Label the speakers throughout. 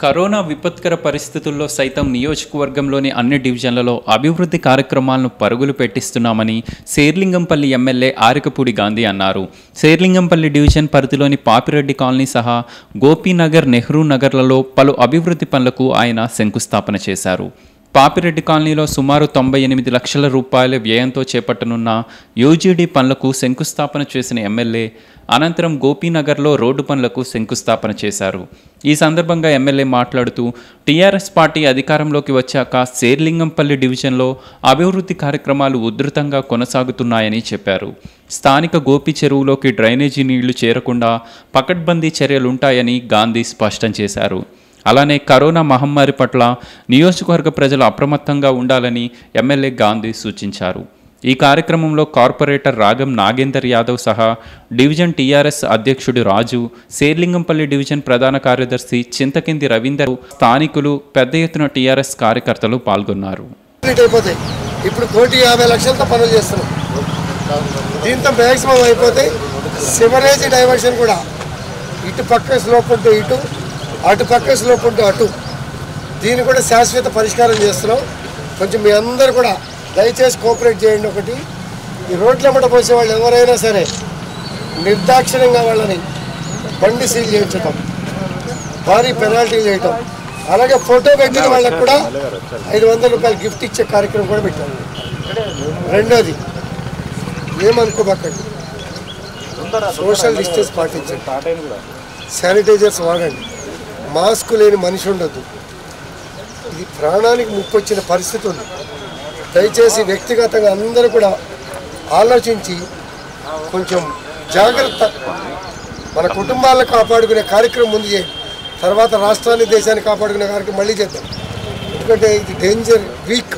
Speaker 1: corona విపత్కర పరిస్థితుల్లో సైతం నియోజకవర్గంలోని అన్ని డివిజన్లలో అభివృద్ధి కార్యక్రమాలను పరుగులు పెట్టిస్తున్నామని శేర్లింగంపల్లి ఎమ్మెల్యే ఆరికపూడి గాంధీ అన్నారు శేర్లింగంపల్లి డివిజన్ పరిధిలోని పాపిరెడ్డి కాలనీ సహా గోపీనగర్ నెహ్రూ నగర్లలో పలు అభివృద్ధి పనులకు ఆయన శంకుస్థాపన చేశారు పాపిరెడ్డి కాలనీలో సుమారు తొంభై ఎనిమిది లక్షల రూపాయల వ్యయంతో చేపట్టనున్న యూజీడీ పనులకు శంకుస్థాపన చేసిన ఎమ్మెల్యే అనంతరం గోపీనగర్లో రోడ్డు పనులకు శంకుస్థాపన చేశారు ఈ సందర్భంగా ఎమ్మెల్యే మాట్లాడుతూ టీఆర్ఎస్ పార్టీ అధికారంలోకి వచ్చాక శేర్లింగంపల్లి డివిజన్లో అభివృద్ధి కార్యక్రమాలు ఉధృతంగా కొనసాగుతున్నాయని చెప్పారు స్థానిక గోపి చెరువులోకి డ్రైనేజీ నీళ్లు చేరకుండా పకడ్బందీ చర్యలుంటాయని గాంధీ స్పష్టం చేశారు అలానే కరోనా మహమ్మారి పట్ల నియోజకవర్గ ప్రజలు అప్రమత్తంగా ఉండాలని ఎమ్మెల్యే గాంధీ సూచించారు ఈ కార్యక్రమంలో కార్పొరేటర్ రాగం నాగేందర్ యాదవ్ సహా డివిజన్ టీఆర్ఎస్ అధ్యక్షుడు రాజు శేర్లింగంపల్లి డివిజన్ ప్రధాన కార్యదర్శి చింతకింది రవీందర్ స్థానికులు పెద్ద ఎత్తున టీఆర్ఎస్ కార్యకర్తలు పాల్గొన్నారు
Speaker 2: కంప్లీట్ అయిపోతాయి ఇప్పుడు కోటి యాభై లక్షలతో పనులు చేస్తున్నాం దీంతో మ్యాక్సిమం అయిపోతే సివరేజ్ డైవర్షన్ కూడా ఇటు పక్క స్లోప్ ఉంటూ ఇటు అటు పక్క స్లోప్ ఉంటూ అటు దీన్ని కూడా శాశ్వత పరిష్కారం చేస్తున్నాం కొంచెం మీ అందరు కూడా దయచేసి కోఆపరేట్ చేయండి ఒకటి ఈ రోడ్ల ఎమ్మట పోసే వాళ్ళు ఎవరైనా సరే నిర్దాక్షిణ్యంగా వాళ్ళని బండి సీల్ చేయించటం భారీ పెనాల్టీ చేయటం అలాగే ఫోటో పెట్టిన వాళ్ళకు కూడా ఐదు వందల రూపాయలు గిఫ్ట్ ఇచ్చే కార్యక్రమం కూడా పెట్టాం రెండోది ఏమనుకోబాకండి సోషల్ డిస్టెన్స్ పాటించండి శానిటైజర్స్ వాడండి మాస్క్ లేని మనిషి ఉండదు ఇది ప్రాణానికి ముప్పు వచ్చిన పరిస్థితి ఉంది దయచేసి వ్యక్తిగతంగా అందరూ కూడా ఆలోచించి కొంచెం జాగ్రత్త మన కుటుంబాలను కాపాడుకునే కార్యక్రమం ముందు చేయండి తర్వాత రాష్ట్రాన్ని దేశాన్ని కాపాడుకునే కార్యక్రమం మళ్ళీ చేద్దాం ఎందుకంటే ఇది డేంజర్ వీక్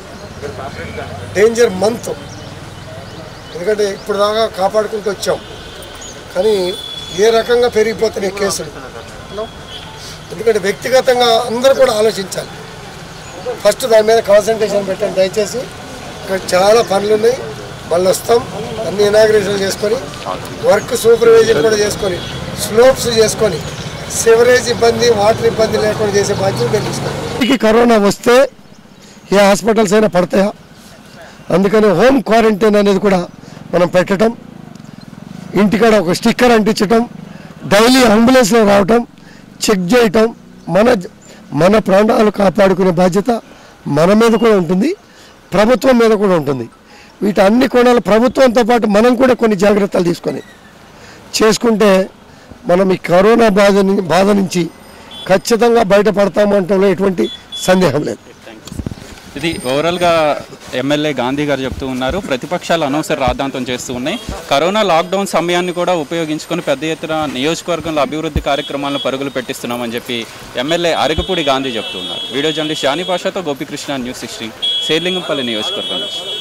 Speaker 2: డేంజర్ మంత్ ఎందుకంటే ఇప్పుడు దాకా కాపాడుకుంటూ వచ్చాం కానీ ఏ రకంగా పెరిగిపోతున్నాయి కేసులు ఎందుకంటే వ్యక్తిగతంగా అందరూ కూడా ఆలోచించాలి ఫస్ట్ దాని మీద కాన్సన్ట్రేషన్ పెట్టండి దయచేసి ఇక్కడ చాలా పనులు ఉన్నాయి మళ్ళీ వస్తాం అన్ని ఇనాగ్రేషన్ చేసుకొని వర్క్ సూపర్వైజర్ కూడా చేసుకొని స్లోప్స్ చేసుకొని సివరేజ్ ఇబ్బంది వాటర్ ఇబ్బంది లేకుండా చేసే బాధ్యత మేము తీసుకోండి కరోనా వస్తే ఏ హాస్పిటల్స్ అయినా పడతాయా అందుకని హోమ్ క్వారంటైన్ అనేది కూడా మనం పెట్టడం ఇంటికాడ ఒక స్టిక్కర్ అంటించటం డైలీ అంబులెన్స్లో రావటం చెక్ చేయటం మన మన ప్రాణాలు కాపాడుకునే బాధ్యత మన మీద కూడా ఉంటుంది ప్రభుత్వం మీద కూడా ఉంటుంది వీటి అన్ని కోణాలు ప్రభుత్వంతో పాటు మనం కూడా కొన్ని జాగ్రత్తలు తీసుకొని చేసుకుంటే మనం ఈ కరోనా బాధ ని- బాధ నుంచి ఖచ్చితంగా బయటపడతాము అంటంలో ఎటువంటి సందేహం లేదు
Speaker 1: ఇది ఓవరాల్గా ఎమ్మెల్యే గాంధీ గారు చెప్తూ ఉన్నారు ప్రతిపక్షాలు అనవసర రాద్ధాంతం చేస్తూ ఉన్నాయి కరోనా లాక్డౌన్ సమయాన్ని కూడా ఉపయోగించుకొని పెద్ద ఎత్తున నియోజకవర్గంలో అభివృద్ధి కార్యక్రమాలను పరుగులు పెట్టిస్తున్నామని చెప్పి ఎమ్మెల్యే అరగపూడి గాంధీ చెప్తూ ఉన్నారు వీడియో జర్నలిస్ట్ షాని భాషతో గోపికృష్ణ న్యూస్ సిక్స్టీన్ శేర్లింగంపల్లి నియోజకవర్గం నుంచి